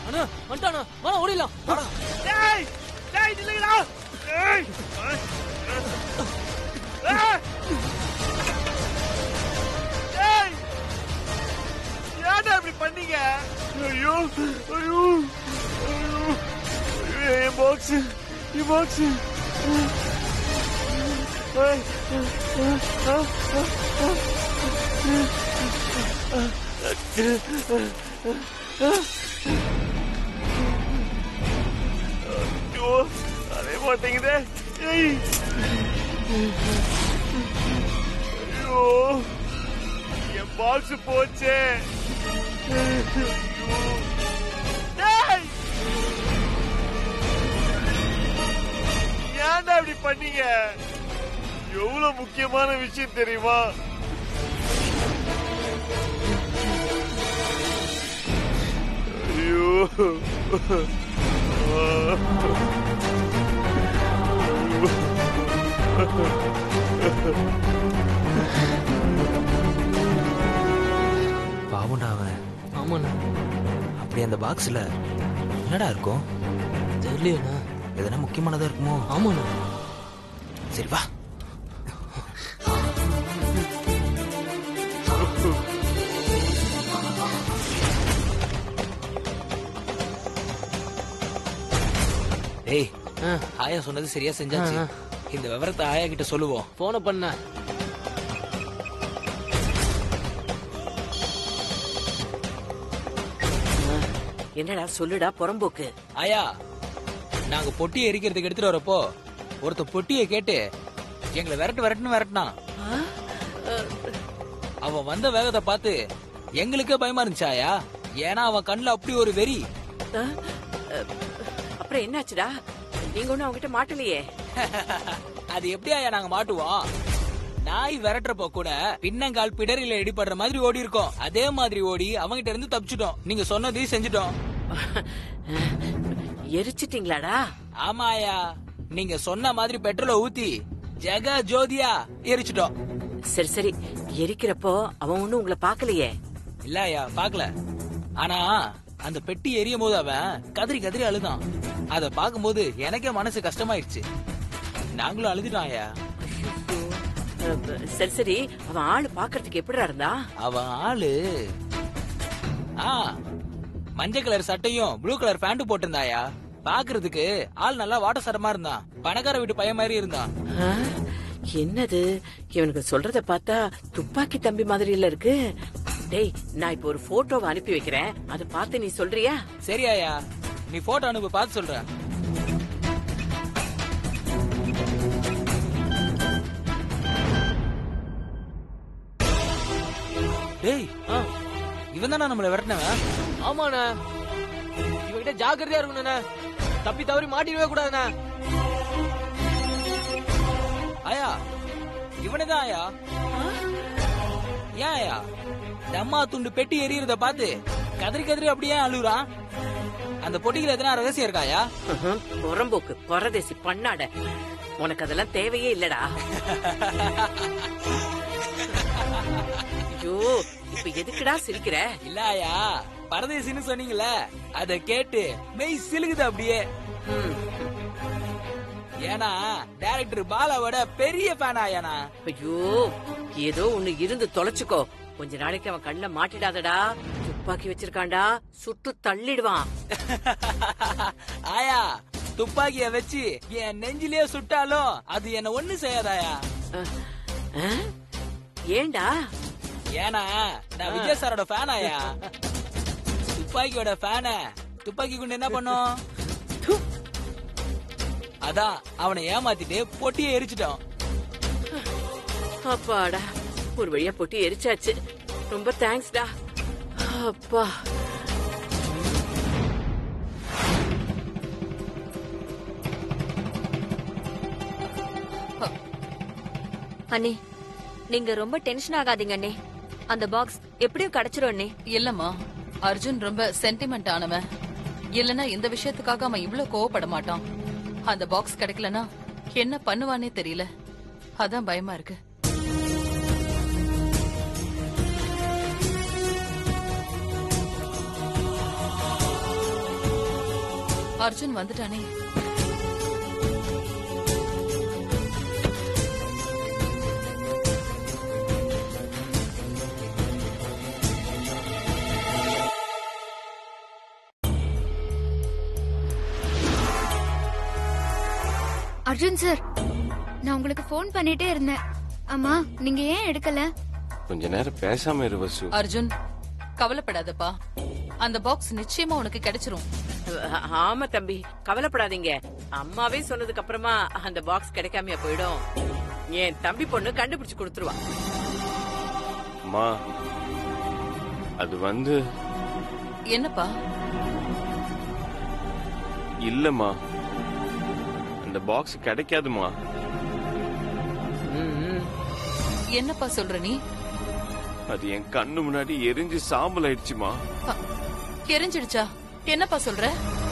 அண்ணா வந்துட்டானா வா ஓடிடலாம் டேய் டேய் நில்லுங்கடா டேய் ஏய்! டேய் ஏன்டா இப்படி பண்ணீங்க ஐயோ ஐயோ ஐயோ என் பாக்ஸ் என் பாக்ஸ் ஐயோ அதே மாட்டேங்குதே ஏய். ஐயோ என் பாக்ஸ் போச்சே ஐயோ. டேய்! ஏன்டா இப்படி பண்ணீங்க எவ்வளவு முக்கியமான விஷயம் தெரியுமா ஐயோ பாவம்டா அவன் ஆமாண்ணா அப்படி அந்த பாக்ஸ்ல என்னடா இருக்கும் தெரியலையண்ணா எதனா முக்கியமானதா இருக்குமோ ஆமாண்ணா சரி வா டேய் ஆ ஆயா சொன்னது சரியா செஞ்சாச்சு ஆ, இந்த விவரத்தை ஆயா கிட்ட சொல்லுவோம் போன பண்ண என்னடா சொல்லுடா புறம்போக்கு ஆயா நாங்க பொட்டியை எரிக்கிறதுக்கு எடுத்துட்டு வரப்போ ஒருத்த பொட்டியை கேட்டு எங்களை விரட்டு விரட்டுன்னு விரட்டினான் அவன் வந்த வேகத்தை பார்த்து எங்களுக்கே பயமா இருந்துச்சு ஆயா ஏன்னா அவன் கண்ணுல அப்படி ஒரு வெறி ஆ? அ, அப்புறம் என்னாச்சுடா நீங்க ஒண்ணும் அவங்கிட்ட மாட்டலையே அது எப்படி ஆயா நாங்க மாட்டுவோம் நாய் விரட்டுறப்போ கூட பின்னங்கால் பிடரில இடிபடுற மாதிரி ஓடி இருக்கோம் அதே மாதிரி ஓடி அவங்கிட்ட இருந்து தப்பிச்சிட்டோம் நீங்க சொன்னதையும் செஞ்சுட்டோம் எரிச்சிட்டீங்களாடா ஆமா ஆயா நீங்க சொன்ன மாதிரி பெட்ரோலை ஊத்தி ஜெக ஜோதியா எரிச்சிட்டோம் சரி சரி எரிக்கிறப்போ அவன் ஒண்ணும் உங்களை பாக்கலையே இல்ல ஐயா பாக்கல ஆனா அந்த பெட்டி எரியும் போது அவன் கதறி கதறி அழுதான் அத பாக்கும்போது எனக்கே மனசு கஷ்டமாயிடுச்சு நாங்களும் அழுதுட்டோம் ஐயா அ, சரி சரி அவன் ஆளு பாக்குறதுக்கு எப்படிடா இருந்தா அவன் ஆளு ஆ மஞ்சள் கலர் சட்டையும் ப்ளூ கலர் பேண்ட் போட்டிருந்தாயா பாக்குறதுக்கு ஆள் நல்லா வாட்ட சரமா இருந்தான் பணக்கார வீட்டு பையன் மாதிரி இருந்தான் ஆ? என்னது இவனுக்கு சொல்றத பார்த்தா துப்பாக்கி தம்பி மாதிரி இல்ல இருக்கு டேய் நான் இப்போ ஒரு போட்டோவை அனுப்பி வைக்கிறேன் அதை பார்த்து நீ சொல்றியா சரி ஐயா நீ போட்டோ அனுப்பு பார்த்து சொல்ற டேய் ஆ இவன் தானே நம்மள விரட்டினவன் ஆமாண்ணா இவகிட்ட ஜாக்கிரதையா இருக்கணுண்ணே தப்பி தவறி மாட்டிடவே கூடாதுண்ணே ஆயா இவனேதான் ஆயா ஏன் ஆயா தம்மா துண்டு பெட்டி எரியறத பார்த்து கதறி கதறி அப்படியே அழுகுறான் அந்த பொட்டிகள் எதனா ரகசியம் இருக்காயா ம்ஹும். புறம்போக்கு பரதேசி பண்ணாட உனக்கு அதெல்லாம் தேவையே இல்லடா ஐயோ இப்ப எதுக்குடா சிரிக்கிற இல்ல ஆயா பரதேசின்னு சொன்னீங்கல்ல அத கேட்டு மெய் சிலுகுது அப்படியே ம். ஏன்னா டைரக்டர் பாலாவோட பெரிய ஃபேன் ஆயானா ஐயோ ஏதோ ஒண்ணு இருந்து தொலைச்சுக்கோ கொஞ்ச நாளைக்கு அவன் கண்ணுல மாட்டிடாதடா துப்பாக்கி வச்சிருக்கான்டா சுட்டு தள்ளிடுவான் ஆயா துப்பாக்கிய வச்சு என் நெஞ்சிலேயே சுட்டாலும் அது என்ன ஒண்ணு செய்யாதாயா அஹ், அஹ்? ஏன்டா ஏன்னா நான் விஜய் சாரோட ஃபேன் ஆயா துப்பாக்கியோட ஃபேன துப்பாக்கி கொண்டு என்ன பண்ணும் து. அதான் அவனை ஏமாத்திட்டு பொட்டியை எரிச்சிட்டோம் அப்பாடா ஒரு வழியா போட்டு எரிச்சாச்சு ரொம்ப தேங்க்ஸ்டா அப்பா அண்ணே நீங்க ரொம்ப டென்ஷன் ஆகாதீங்க அண்ணே அந்த பாக்ஸ் எப்படியும் கிடைச்சிரும் அண்ணே இல்லம்மா அர்ஜுன் ரொம்ப சென்டிமெண்ட் ஆனவன் இல்லனா இந்த விஷயத்துக்காக அவன் இவ்ளோ கோவப்பட மாட்டான் அந்த பாக்ஸ் கிடைக்கலனா என்ன பண்ணுவானே தெரியல அதான் பயமா இருக்கு அர்ஜுன் வந்துட்டானே அர்ஜுன் சார் நான் உங்களுக்கு ஃபோன் பண்ணிட்டே இருந்தேன் ஆமா நீங்க ஏன் எடுக்கல கொஞ்ச நேரம் பேசாம இரு வசு அர்ஜுன் கவலைப்படாதப்பா அந்த பாக்ஸ் நிச்சயமா உனக்கு கிடைச்சிரும் ஆ- ஆமா தம்பி கவலைப்படாதீங்க அம்மாவே சொன்னதுக்கு அப்புறமா அந்த பாக்ஸ் கிடைக்காமையா போயிடும் என் தம்பி பொண்ணு கண்டுபிடிச்சு கொடுத்துருவா அம்மா அது வந்து என்னப்பா இல்லம்மா அந்த பாக்ஸ் கிடைக்காதுமா என்னப்பா சொல்ற நீ அது என் கண்ணு முன்னாடி எரிஞ்சு சாம்பல் ஆயிடுச்சுமா அ, எரிஞ்சிடுச்சா என்னப்பா சொல்ற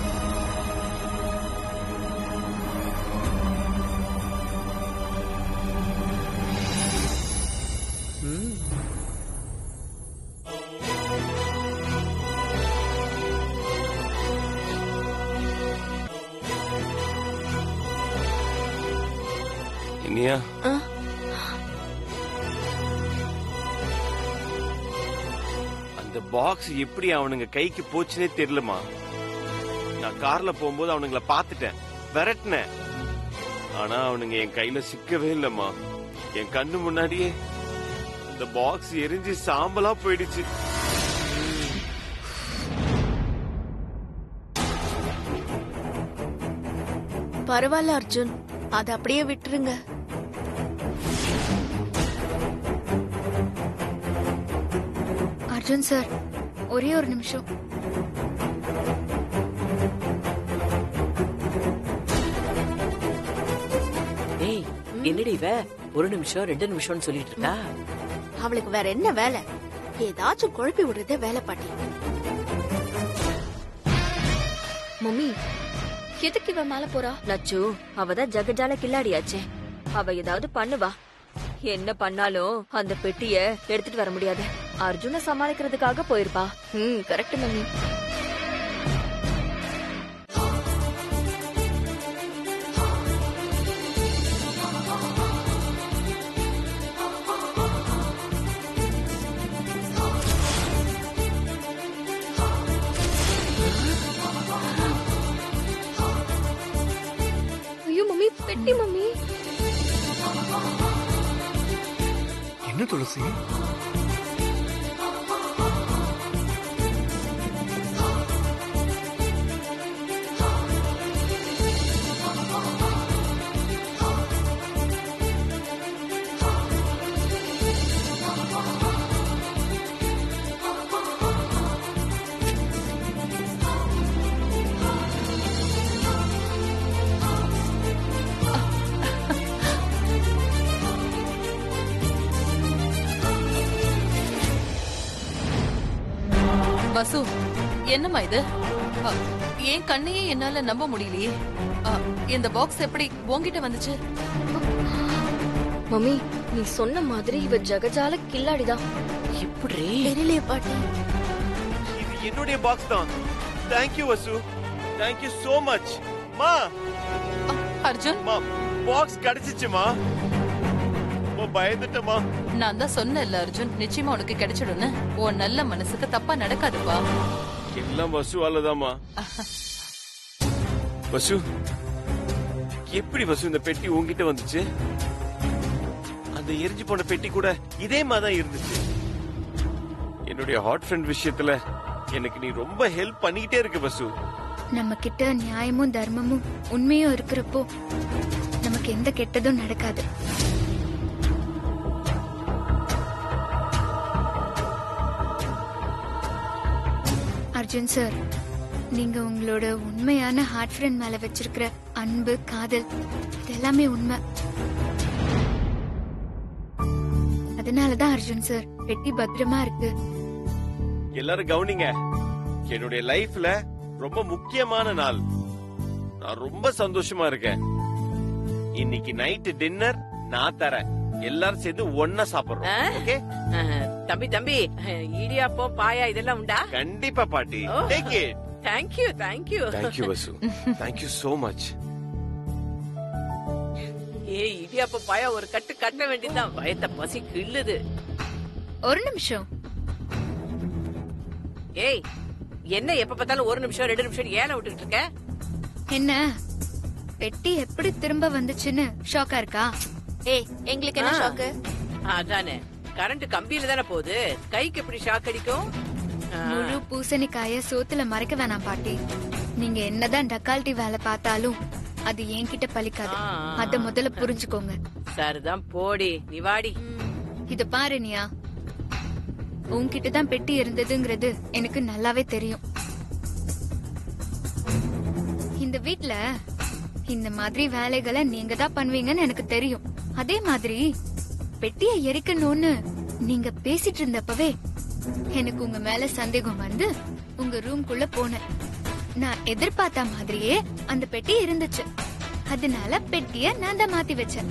இனியா அந்த பாக்ஸ் எப்படி அவனுங்க கைக்கு போச்சுனே தெரியலமா நான் கார்ல போகும்போது அவனுங்கள பாத்துட்டேன் விரட்டினேன் ஆனா அவனுங்க என் கையில சிக்கவே இல்லம்மா என் கண்ணு முன்னாடியே அந்த பாக்ஸ் எரிஞ்சு சாம்பலா போயிடுச்சு பரவாயில்ல அர்ஜுன் அதை அப்படியே விட்டுருங்க அர்ஜுன் சார் ஒரே ஒரு நிமிஷம் ஏய் என்னடி இவ ஒரு நிமிஷம் ரெண்டு நிமிஷம்னு சொல்லிட்டு இருக்கா அவளுக்கு வேற என்ன வேலை ஏதாச்சும் குழப்பி விடுறதே வேலை பாட்டி மம்மி எதுக்கு இவ மேல போறா லச்சு அவதான் ஜெகஜால கில்லாடியாச்சே அவ ஏதாவது பண்ணுவா என்ன பண்ணாலும் அந்த பெட்டிய எடுத்துட்டு வர முடியாது அர்ஜுன சமாளிக்கிறதுக்காக போயிருப்பா ம் கரெக்ட் மம்மி ஐயோ மம்மி பெட்டி மம்மி என்ன துளசி வசு என்னம்மா இது அ, என் கண்ணையே என்னால நம்ப முடியலையே அ, இந்த பாக்ஸ் எப்படி உன்கிட்ட வந்துச்சு மம்மி நீ சொன்ன மாதிரி இவ ஜெகஜால கில்லாடிதான் எப்படி தெரியலையே பாட்டி இது என்னுடைய பாக்ஸ் தான் thank you Vasu thank you so much மா அ, அர்ஜுன் மா பாக்ஸ் கிடைச்சிச்சுமா ரொம்ப பயந்துட்டமா நான் தான் சொன்னேன்ல அர்ஜுன் நிச்சயமா உனக்கு கிடைச்சிடும்னு உன் நல்ல மனசுக்கு தப்பா நடக்காதுப்பா எல்லாம் வசுவாலதாம்மா வசு எப்படி வசு இந்த பெட்டி உன்கிட்ட வந்துச்சு அந்த எரிஞ்சு போன பெட்டி கூட இதே மாதிரிதான் இருந்துச்சு என்னுடைய ஹாட் ஃப்ரெண்ட் விஷயத்துல எனக்கு நீ ரொம்ப ஹெல்ப் பண்ணிக்கிட்டே இருக்க வசு நம்ம கிட்ட நியாயமும் தர்மமும் உண்மையும் இருக்கிறப்போ நமக்கு எந்த கெட்டதும் நடக்காது அர்ஜுன் சார் நீங்க உங்களோட உண்மையான ஹார்ட் ஃப்ரெண்ட் மேல வச்சிருக்கிற அன்பு காதல் இது எல்லாமே உண்மை அதனாலதான் அர்ஜுன் சார் பெட்டி பத்திரமா இருக்கு எல்லாரும் கவனிங்க என்னுடைய லைஃப்ல ரொம்ப முக்கியமான நாள் நான் ரொம்ப சந்தோஷமா இருக்கேன் இன்னைக்கு நைட் டின்னர் நான் தரேன் எல்லாரும் சேர்ந்து ஒன்னா சாப்பிடுறோம் ஆ? ஓகே அஹ், தம்பி தம்பி அஹ், இடியாப்பம் பாயா இதெல்லாம் உண்டா கண்டிப்பா பாட்டி oh. Take it thank you thank you thank you Vasu thank you so much ஏய் இடியாப்ப பாயா ஒரு கட்டு கட்ட வேண்டியதுதான் பயத்த பசி கிள்ளுது ஒரு நிமிஷம் ஏய் என்ன எப்ப பார்த்தாலும் ஒரு நிமிஷம் ரெண்டு நிமிஷம் ஏன விட்டுக்கிட்டு இருக்க என்ன பெட்டி எப்படி திரும்ப வந்துச்சுன்னு ஷாக்கா இருக்கா ஏய் எங்களுக்கு என்ன ஆ. ஷாக்கு அதானே கரண்ட் கம்பியில தானே போகுது கைக்கு எப்படி ஷாக் அடிக்கும் ஆ, முழு பூசணிக்காய சோத்துல மறைக்க வேணாம் பாட்டி நீங்க என்னதான் டக்கால்ட்டி வேலை பார்த்தாலும் அது என்கிட்ட பலிக்காது ஆ, ஆ, அத முதல்ல புரிஞ்சுக்கோங்க சரிதான் போடி நீ வாடி இத பாரு நியா உன்கிட்ட தான் பெட்டி இருந்ததுங்கிறது எனக்கு நல்லாவே தெரியும் இந்த வீட்ல இந்த மாதிரி வேலைகளை நீங்க தான் பண்ணுவீங்கன்னு எனக்கு தெரியும் அதே மாதிரி பெட்டியை எரிக்கணும்னு நீங்க பேசிட்டு இருந்தப்பவே எனக்கு உங்க மேல சந்தேகம் வந்து உங்க ரூம்குள்ள போனேன் நான் எதிர்பார்த்த மாதிரியே அந்த பெட்டி இருந்துச்சு அதனால பெட்டிய நான் தான் மாத்தி வச்சேன்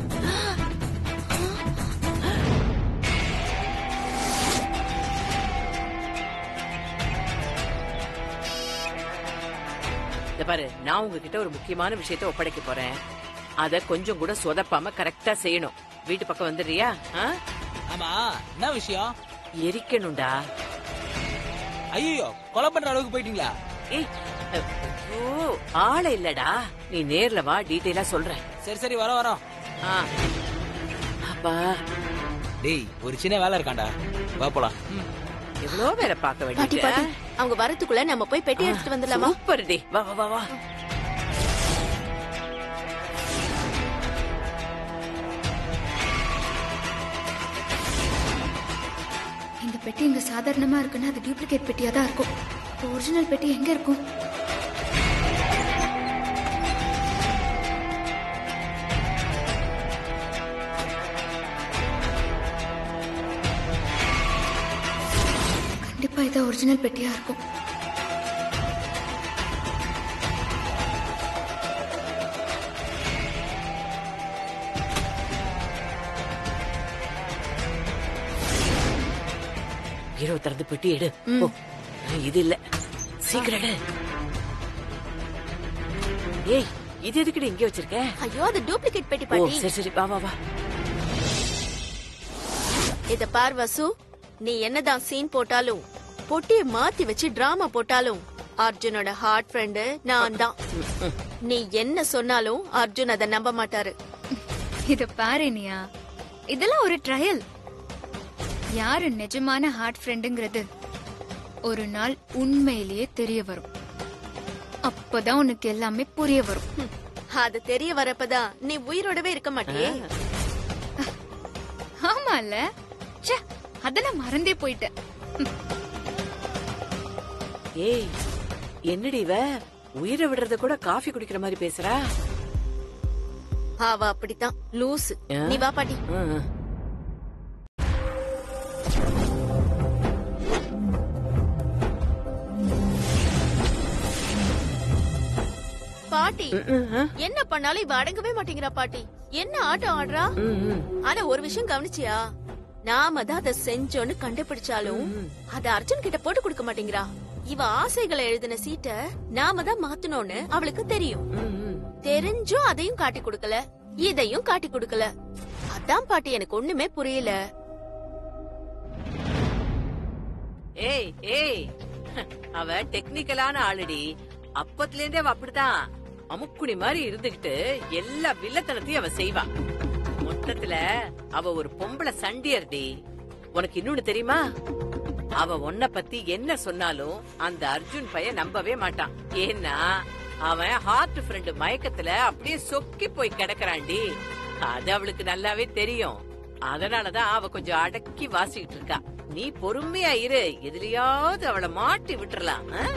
இந்த பாரு நான் உங்ககிட்ட ஒரு முக்கியமான விஷயத்த ஒப்படைக்க போறேன் அத கொஞ்சம் கூட சொதப்பாம கரெக்டா செய்யணும் வீட்டு பக்கம் வந்துடுறியா ஆ? ஆமா என்ன விஷயம் எரிக்கணும்டா ஐயோ கொலை பண்ற அளவுக்கு போயிட்டீங்களா ஏய் ஓ ஆளை இல்லடா நீ நேர்ல வா டீடைலா சொல்றேன் சரி சரி வரோம் வரோம் ஆ. அப்பா டேய் ஒரு சின்ன வேலை இருக்காண்டா வா போலாம் ம். எவ்வளவு வேலை பார்க்க பாட்டி பாட்டி வேண்டியது அவங்க வரதுக்குள்ள நம்ம போய் பெட்டி எடுத்துட்டு வந்துடலாமா சூப்பர் டி வா வா வா வா இந்த பெட்டி இங்க சாதாரணமா இருக்குன்னா அது டூப்ளிகேட் பெட்டியா தான் இருக்கும் ஒரிஜினல் பெட்டி எங்க இருக்கும் கண்டிப்பா இது ஒரிஜினல் பெட்டியா இருக்கும் ஹீரோ திறந்து பெட்டி எடு ஓ இது இல்ல சீக்கிரம் எடு ஏய் இது எதுக்குடி இங்க வச்சிருக்க ஐயோ அது டூப்ளிகேட் பெட்டி ஓ பாட்டி சரி சரி வா வா வா இத பார் வசு நீ என்னதான் சீன் போட்டாலும் பொட்டிய மாத்தி வச்சு டிராமா போட்டாலும் அர்ஜுனோட ஹார்ட் ஃப்ரெண்டு நான் தான் நீ என்ன சொன்னாலும் அர்ஜுன் அதை நம்ப மாட்டாரு இத பாரு நியா இதெல்லாம் ஒரு ட்ரையல் யாரு நிஜமான ஹார்ட் ஃப்ரெண்டுங்கிறது ஒரு நாள் உண்மையிலேயே தெரிய வரும் அப்பதான் உனக்கு எல்லாமே புரிய வரும் ஹம், அது தெரிய வரப்பதான் நீ உயிரோடவே இருக்க மாட்டியே ஆமால ச்சே அதெல்லாம் மறந்தே போயிட்டேன் ஏய் என்னடி இவ உயிரை விடுறத கூட காஃபி குடிக்கிற மாதிரி பேசுறா அவ அப்படித்தான் லூசு ஆ? நீ வா பாட்டி ம், ம். பாட்டி ம், ம், ம். என்ன பண்ணாலும் இவ அடங்கவே மாட்டேங்கிறா பாட்டி என்ன ஆட்டம் ஆடுறா ம், ம். ஆனா ஒரு விஷயம் கவனிச்சியா நாம தான் அதை செஞ்சோன்னு கண்டுபிடிச்சாலும் அத அர்ஜுன் கிட்ட போட்டு கொடுக்க மாட்டேங்கிறா இவ ஆசைகளை எழுதின சீட்ட நாம தான் மாத்தணும்னு அவளுக்கு தெரியும் ம், ம். தெரிஞ்சும் அதையும் காட்டி கொடுக்கல இதையும் காட்டி கொடுக்கல அதான் பாட்டி எனக்கு ஒண்ணுமே புரியல ஏய் ஏய் அவ டெக்னிக்கலான ஆளுடி அப்பத்துல இருந்தே அவ அப்படிதான் அமுக்குடி மாதிரி இருந்துகிட்டு எல்லா வில்லத்தனத்தையும் அவ செய்வா மொத்தத்துல அவ ஒரு பொம்பளை சண்டியர்டி உனக்கு இன்னொன்னு தெரியுமா அவ உன்னை பத்தி என்ன சொன்னாலும் அந்த அர்ஜுன் பையன் நம்பவே மாட்டான் ஏன்னா அவன் ஹார்ட் ஃப்ரெண்டு மயக்கத்துல அப்படியே சொக்கி போய் கிடக்குறான்டி அது அவளுக்கு நல்லாவே தெரியும் அதனாலதான் அவ கொஞ்சம் அடக்கி வாசிக்கிட்டு இருக்கா நீ பொறுமையா இரு எதுலயாவது அவளை மாட்டி விட்டுறலாம் ஆ?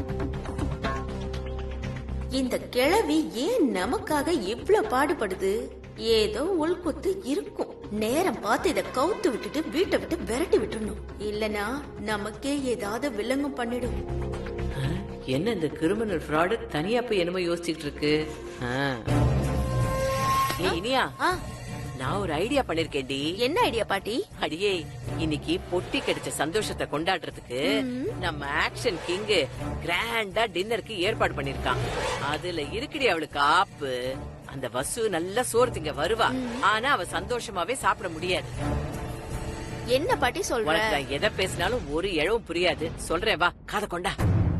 இந்த கிழவி ஏன் நமக்காக இவ்ளோ பாடுபடுது ஏதோ உள்குத்து இருக்கும் நேரம் பார்த்து இத கவுத்து விட்டுட்டு வீட்டை விட்டு விரட்டி விட்டுறணும் இல்லனா நமக்கே ஏதாவது வில்லங்கம் பண்ணிடும் ஆ? என்ன இந்த கிரிமினல் ஃப்ராடு தனியா போய் என்னமோ யோசிச்சுட்டு இருக்கு ஆ. ஏய், இனியா ஆ, நான் ஒரு ஐடியா பண்ணிருக்கேன்டி என்ன ஐடியா பாட்டி அடியே இன்னைக்கு பொட்டி கிடைச்ச சந்தோஷத்தை கொண்டாடுறதுக்கு நம்ம ஆக்ஷன் கிங் கிராண்டா டின்னருக்கு ஏற்பாடு பண்ணிருக்கான் அதுல இருக்குடி அவளுக்கு ஆப்பு அந்த வசு நல்லா சோறு திங்க வருவா ஆனா அவ சந்தோஷமாவே சாப்பிட முடியாது என்ன பாட்டி சொல்ற உனக்கு நான் எதை பேசினாலும் ஒரு இழவும் புரியாது சொல்றேன் வா காதை கொண்டா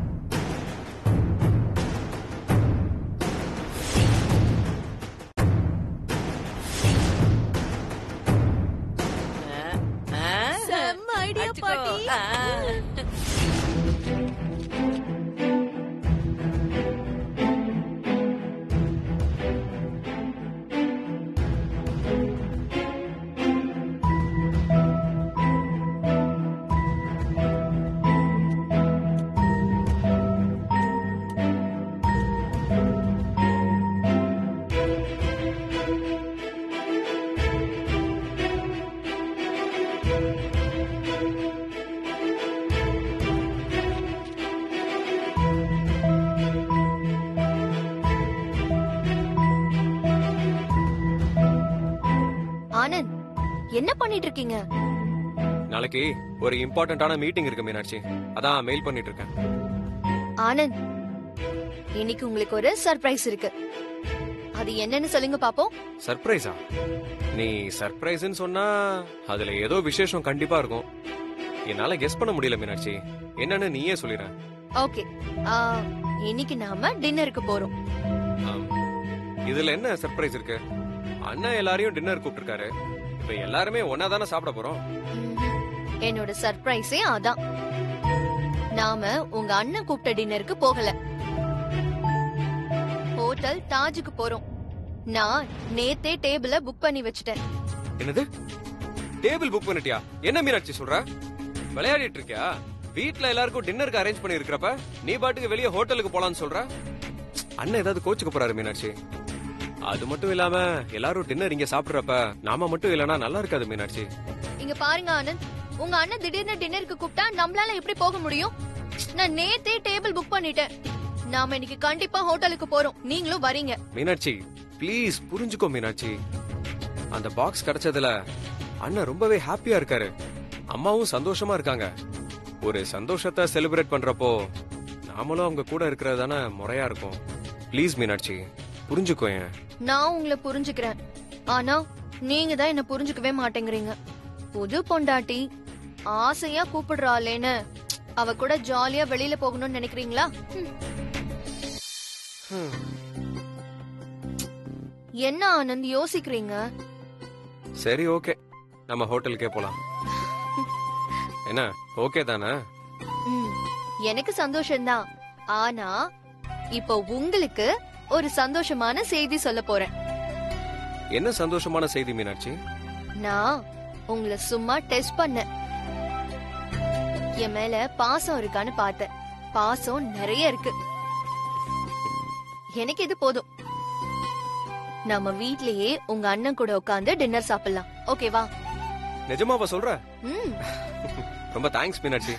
ஆ, ஆ. செம்ம ஐடியா அடிச்சுக்கோ. பாட்டி ஆ. ஆனந்த் என்ன பண்ணிட்டு இருக்கீங்க நாளைக்கு ஒரு இம்பார்ட்டன்டான மீட்டிங் இருக்கு மீனாட்சி அதான் மெயில் பண்ணிட்டு இருக்கேன் ஆனந்த் இன்னைக்கு உங்களுக்கு ஒரு சர்ப்ரைஸ் இருக்கு அது என்னன்னு சொல்லுங்க பாப்போம் சர்ப்ரைஸா நீ சர்ப்ரைஸ்னு சொன்னா அதுல ஏதோ விசேஷம் கண்டிப்பா இருக்கும் என்னால கெஸ் பண்ண முடியல மீனாட்சி என்னன்னு நீயே சொல்லிடுற ஓகே இன்னைக்கு நாம டின்னருக்கு போறோம் ஆம். இதுல என்ன சர்ப்ரைஸ் இருக்கு அண்ணன் எல்லாரையும் டின்னர் கூப்பிட்டிருக்காரு இப்ப எல்லாருமே ஒன்னா தானே சாப்பிட போறோம் ம்ஹும். என்னோட சர்ப்ரைஸே அதான் நாம உங்க அண்ணன் கூப்பிட்ட டின்னருக்கு போகல ஹோட்டல் தாஜுக்கு போறோம் நான் நேத்தே டேபிள புக் பண்ணி வச்சுட்டேன் என்னது டேபிள் புக் பண்ணிட்டியா என்ன மீனாட்சி சொல்ற விளையாடிட்டு இருக்கியா வீட்ல எல்லாருக்கும் டின்னருக்கு அரேஞ்ச் பண்ணி இருக்கிறப்ப நீ பாட்டுக்கு வெளியே ஹோட்டலுக்கு போலான்னு சொல்ற அண்ணன் ஏதாவது கோச்சுக்க போறாரு மீனாட்சி அது மட்டும் இல்லாம எல்லாரும் டின்னர் இங்க சாப்பிடுறப்ப நாம மட்டும் இல்லனா நல்லா இருக்காது மீனாட்சி இங்க பாருங்க ஆனந்த் உங்க அண்ணன் திடீர்னு டின்னருக்கு கூப்பிட்டா நம்மளால எப்படி போக முடியும் நான் நேத்தே டேபிள் புக் பண்ணிட்டேன் நாம இன்னைக்கு கண்டிப்பா ஹோட்டலுக்கு போறோம் நீங்களும் வரீங்க மீனாட்சி ப்ளீஸ் புரிஞ்சுக்கோ மீனாட்சி அந்த பாக்ஸ் கிடைச்சதுல அண்ணன் ரொம்பவே ஹாப்பியா இருக்காரு அம்மாவும் சந்தோஷமா இருக்காங்க ஒரு சந்தோஷத்தை செலிப்ரேட் பண்றப்போ நாமளும் அவங்க கூட இருக்கிறது தானே முறையா இருக்கும் ப்ளீஸ் மீனாட்சி புரிஞ்சுக்கோ ஏன் நான் உங்களை புரிஞ்சுக்கிறேன் ஆனா நீங்க தான் என்ன புரிஞ்சுக்கவே மாட்டேங்கிறீங்க புது பொண்டாட்டி ஆசையா கூப்பிடுறாளேன்னு அவ கூட ஜாலியா வெளியில போகணும்னு நினைக்கிறீங்களா ஹம். என்ன ஆனந்த் யோசிக்கிறீங்க சரி ஓகே நம்ம ஹோட்டலுக்கே போலாம் என்ன ஓகே தானே ம், எனக்கு சந்தோஷம்தான் ஆனா இப்போ உங்களுக்கு ஒரு சந்தோஷமான செய்தி சொல்ல போறேன் என்ன சந்தோஷமான செய்தி மீனாட்சி நான் உங்களை சும்மா டெஸ்ட் பண்ணேன் என் மேல பாசம் இருக்கான்னு பார்த்தேன் பாசம் நிறைய இருக்கு எனக்கு இது போதும் நம்ம வீட்லயே உங்க அண்ணன் கூட உட்கார்ந்து டின்னர் சாப்பிடலாம் ஓகேவா நிஜமாவா சொல்ற ம் ரொம்ப தேங்க்ஸ் மீனாட்சி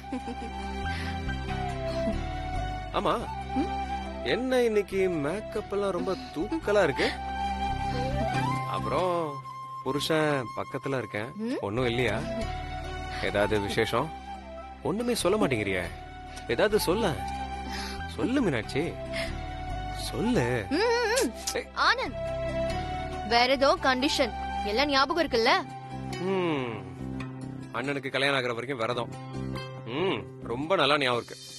ஆமா ம்? என்ன இன்னைக்கு மேக்கப் எல்லாம் ரொம்ப தூக்கலா இருக்கு அப்புறம் புருஷன் பக்கத்துல இருக்கேன் ம்? ஒண்ணும் இல்லையா ஏதாவது விசேஷம் ஒண்ணுமே சொல்ல மாட்டேங்கிறிய ஏதாவது சொல்ல சொல்லு மீனாட்சி சொல்லு ம், ம், ம். ஏய். ஆனந்த் வேற ஏதோ கண்டிஷன் எல்லாம் ஞாபகம் இருக்குல்ல ம். அண்ணனுக்கு கல்யாணம் ஆகுற வரைக்கும் விரதம் ம் ரொம்ப நல்லா ஞாபகம் இருக்கு